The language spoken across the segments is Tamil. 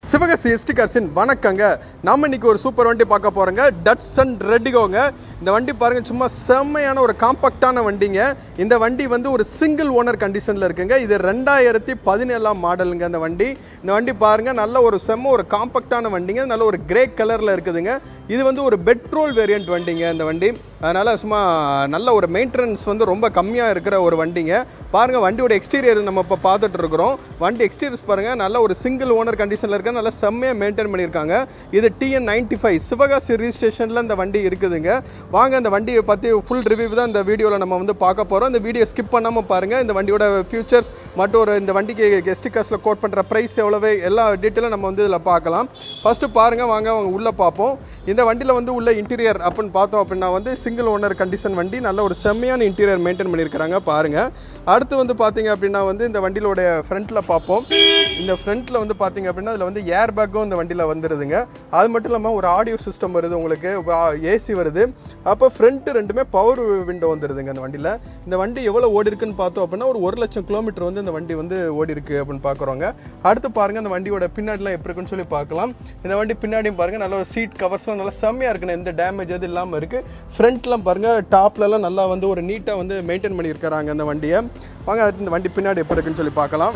சிவகாசி எஸ்டி கார்ஸின் வணக்கங்க நாம இன்னைக்கு ஒரு சூப்பர் வண்டி பார்க்க போறோங்க டட்சன் ரெட்டிகோங்க இந்த வண்டி பாருங்க சும்மா செம்மையான ஒரு காம்பாக்டான வண்டிங்க இந்த வண்டி வந்து ஒரு சிங்கிள் ஓனர் கண்டிஷனில் இருக்குங்க இது ரெண்டாயிரத்தி பதினேழாம் மாடலுங்க இந்த வண்டி இந்த வண்டி பாருங்க நல்ல ஒரு செம்ம ஒரு காம்பாக்டான வண்டிங்க நல்ல ஒரு கிரே கலரில் இருக்குதுங்க இது வந்து ஒரு பெட்ரோல் வேரியன்ட் வண்டிங்க இந்த வண்டி அதனால் சும்மா நல்ல ஒரு மெயின்டெனன்ஸ் வந்து ரொம்ப கம்மியாக இருக்கிற ஒரு வண்டிங்க பாருங்கள் வண்டியோட எக்ஸ்டீரியர் நம்ம இப்போ பார்த்துட்டு இருக்கிறோம் வண்டி எக்ஸ்டீரியர்ஸ் பாருங்கள் நல்ல ஒரு சிங்கிள் ஓனர் கண்டிஷனில் இருக்க நல்லா செம்மையாக மெயின்டைன் பண்ணியிருக்காங்க இது டிஎன் நைன்டி ஃபைவ் சிவகாசி ரிஜிஸ்ட்ரேஷனில் இந்த வண்டி இருக்குதுங்க வாங்க அந்த வண்டியை பற்றி ஃபுல் ரிவ்யூ தான் இந்த வீடியோவில் நம்ம வந்து பார்க்க போகிறோம் இந்த வீடியோ ஸ்கிப் பண்ணாமல் பாருங்கள் இந்த வண்டியோட ஃபியூச்சர்ஸ் மற்றும் ஒரு இந்த வண்டிக்கு கெஸ்ட் காசில் கோட் பண்ணுற ப்ரைஸ் எவ்வளவு எல்லா டீட்டெயிலும் நம்ம வந்து இதில் பார்க்கலாம் ஃபஸ்ட்டு பாருங்கள் வாங்க அவங்க உள்ளே பார்ப்போம் இந்த வண்டியில் வந்து உள்ள இன்டீரியர் அப்படின்னு பார்த்தோம் அப்படின்னா வந்து சிங்கிள் ஓனர் கண்டிஷன் வண்டி நல்ல ஒரு செம்மையான இன்டீரியர் மெயின்டைன் பண்ணியிருக்கிறாங்க பாருங்கள் அடுத்து வந்து பார்த்தீங்க அப்படின்னா வந்து இந்த வண்டியிலோட ஃப்ரண்ட்டில் பார்ப்போம் இந்த ஃப்ரண்ட்டில் வந்து பார்த்தீங்க அப்படின்னா அதில் வந்து ஏர் பேக்கும் இந்த வண்டியில் வந்துடுதுங்க அது மட்டும் இல்லாமல் ஒரு ஆடியோ சிஸ்டம் வருது உங்களுக்கு ஏசி வருது அப்போ ஃப்ரண்ட்டு ரெண்டுமே பவர் விண்டோ வந்துடுதுங்க அந்த வண்டியில் இந்த வண்டி எவ்வளோ ஓடி இருக்குன்னு பார்த்தோம் அப்படின்னா ஒரு ஒரு லட்சம் கிலோமீட்டர் வந்து இந்த வண்டி வந்து ஓடி இருக்கு அப்படின்னு பார்க்குறோங்க அடுத்து பாருங்கள் அந்த வண்டியோட பின்னாடிலாம் எப்படி இருக்குன்னு சொல்லி பார்க்கலாம் இந்த வண்டி பின்னாடியும் பாருங்கள் நல்ல ஒரு சீட் கவர்ஸ்லாம் நல்லா செம்மையாக இருக்குண்ணே எந்த டேமேஜ் எதுவும் இல்லாமல் இருக்குது ஃப்ரண்ட்லாம் பாருங்கள் டாப்லலாம் நல்லா வந்து ஒரு நீட்டாக வந்து மெயின்டைன் பண்ணியிருக்கிறாங்க அந்த வண்டியை வாங்க அடுத்து இந்த வண்டி பின்னாடி எப்படி இருக்குன்னு சொல்லி பார்க்கலாம்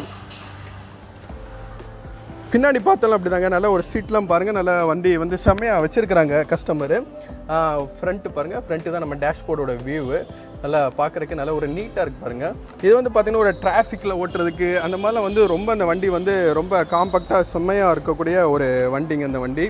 பின்னாடி பார்த்தாலும் அப்படிதாங்க நல்ல ஒரு சீட்லாம் பாருங்கள் நல்ல வண்டி வந்து செம்மையாக வச்சுருக்கிறாங்க கஸ்டமரு ஃப்ரண்ட்டு பாருங்கள் ஃப்ரண்ட்டு தான் நம்ம டேஷ்போர்டோட வியூவு நல்லா பார்க்குறதுக்கு நல்ல ஒரு நீட்டாக இருக்குது பாருங்கள் இது வந்து பார்த்திங்கன்னா ஒரு டிராஃபிக்கில் ஓட்டுறதுக்கு அந்த மாதிரிலாம் வந்து ரொம்ப அந்த வண்டி வந்து ரொம்ப காம்பேக்டாக செம்மையாக இருக்கக்கூடிய ஒரு வண்டிங்க இந்த வண்டி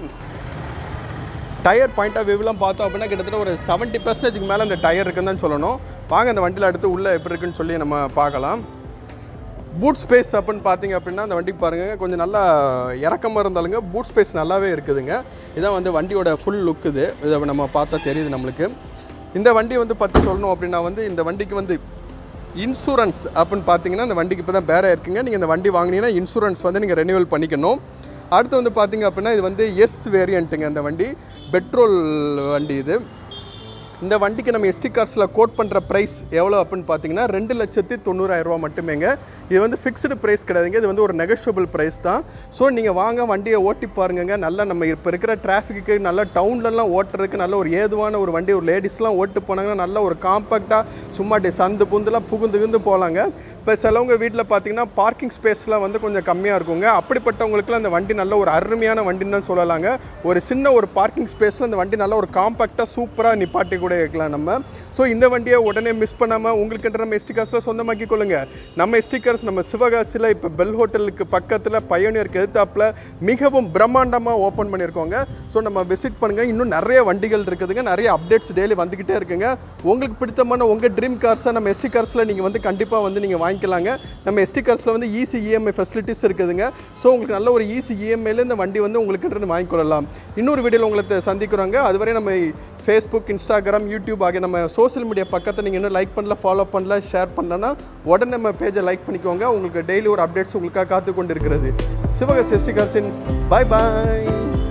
டயர் பாயிண்ட் ஆஃப் வியூலாம் பார்த்தோம் அப்படின்னா கிட்டத்தட்ட ஒரு செவன்ட்டி பர்சன்டேஜ்க்கு மேலே அந்த டயர் இருக்குன்னு தான் சொல்லணும் வாங்க அந்த வண்டியில் அடுத்து உள்ளே எப்படி இருக்குன்னு சொல்லி நம்ம பார்க்கலாம் பூட் ஸ்பேஸ் அப்படின்னு பார்த்தீங்க அப்படின்னா அந்த வண்டி பாருங்கள் கொஞ்சம் நல்லா இறக்கமாக இருந்தாலுங்க பூட் ஸ்பேஸ் நல்லாவே இருக்குதுங்க இதான் வந்து வண்டியோட ஃபுல் லுக் இது இதை நம்ம பார்த்தா தெரியுது நம்மளுக்கு இந்த வண்டி வந்து பற்றி சொல்லணும் அப்படின்னா வந்து இந்த வண்டிக்கு வந்து இன்சூரன்ஸ் அப்படின்னு பார்த்தீங்கன்னா இந்த வண்டிக்கு இப்போ தான் பேர இருக்குங்க நீங்கள் இந்த வண்டி வாங்கினீங்கன்னா இன்சூரன்ஸ் வந்து நீங்கள் ரெனியூவல் பண்ணிக்கணும் அடுத்து வந்து பார்த்தீங்க அப்படின்னா இது வந்து எஸ் வேரியண்ட்டுங்க இந்த வண்டி பெட்ரோல் வண்டி இது இந்த வண்டிக்கு நம்ம எஸ்டி கார்ஸில் கோட் பண்ணுற ப்ரைஸ் எவ்வளோ அப்படின்னு பார்த்தீங்கன்னா ரெண்டு லட்சத்தி தொண்ணூறாயிரரூவா மட்டுமேங்க இது வந்து ஃபிக்ஸ்டு ப்ரைஸ் கிடையாதுங்க இது வந்து ஒரு நெகஷியபிள் ப்ரைஸ் தான் ஸோ நீங்கள் வாங்க வண்டியை ஓட்டி பாருங்கங்க நல்லா நம்ம இப்போ இருக்கிற டிராஃபிக்கு நல்லா டவுன்லலாம் ஓட்டுறதுக்கு நல்ல ஒரு ஏதுவான ஒரு வண்டி ஒரு லேடிஸ்லாம் ஓட்டு போனாங்கன்னா நல்ல ஒரு காம்பேக்டாக சும்மா டி சந்து புந்துலாம் புகுந்து புகுந்து போகலாங்க இப்போ சிலவங்க வீட்டில் பார்த்தீங்கன்னா பார்க்கிங் ஸ்பேஸ்லாம் வந்து கொஞ்சம் கம்மியாக இருக்குங்க அப்படிப்பட்டவங்களுக்குலாம் அந்த வண்டி நல்ல ஒரு அருமையான வண்டின்னு தான் சொல்லலாங்க ஒரு சின்ன ஒரு பார்க்கிங் ஸ்பேஸில் அந்த வண்டி நல்ல ஒரு காம்பேக்டாக சூப்பராக நிப்பாட்டி கூட இருக்கலாம் நம்ம ஸோ இந்த வண்டியை உடனே மிஸ் பண்ணாமல் உங்களுக்குன்ற நம்ம எஸ்டிகார்ஸில் சொந்தமாக்கி கொள்ளுங்க நம்ம எஸ்டிகார்ஸ் நம்ம சிவகாசியில் இப்போ பெல் ஹோட்டலுக்கு பக்கத்தில் பையனியருக்கு எதிர்த்தாப்பில் மிகவும் பிரம்மாண்டமாக ஓப்பன் பண்ணியிருக்கோங்க ஸோ நம்ம விசிட் பண்ணுங்கள் இன்னும் நிறைய வண்டிகள் இருக்குதுங்க நிறைய அப்டேட்ஸ் டெய்லி வந்துக்கிட்டே இருக்குங்க உங்களுக்கு பிடித்தமான உங்கள் ட்ரீம் கார்ஸை நம்ம எஸ்டி கார்ஸில் நீங்கள் வந்து கண்டிப்பாக வந்து நீங்கள் வாங்கிக்கலாங்க நம்ம எஸ்டி கார்ஸில் வந்து ஈஸி இஎம்ஐ ஃபெசிலிட்டிஸ் இருக்குதுங்க ஸோ உங்களுக்கு நல்ல ஒரு ஈஸி இஎம்ஐல இந்த வண்டி வந்து உங்களுக்கு வாங்கிக்கொள்ளலாம் இன்னொரு வீடியோவில் உங்களை சந்திக்கிறோங்க அதுவரை நம்ம ஃபேஸ்புக் இன்ஸ்டாகிராம் யூடியூப் ஆகிய நம்ம சோஷியல் மீடியா பக்கத்தை நீங்கள் இன்னும் லைக் பண்ணல ஃபாலோ பண்ணல ஷேர் பண்ணலன்னா உடனே நம்ம பேஜை லைக் பண்ணிக்கோங்க உங்களுக்கு டெய்லி ஒரு அப்டேட்ஸ் உங்களுக்காக காத்து கொண்டு இருக்கிறது சிவகாசி எஸ்டி கார்ஸின் பாய் பாய்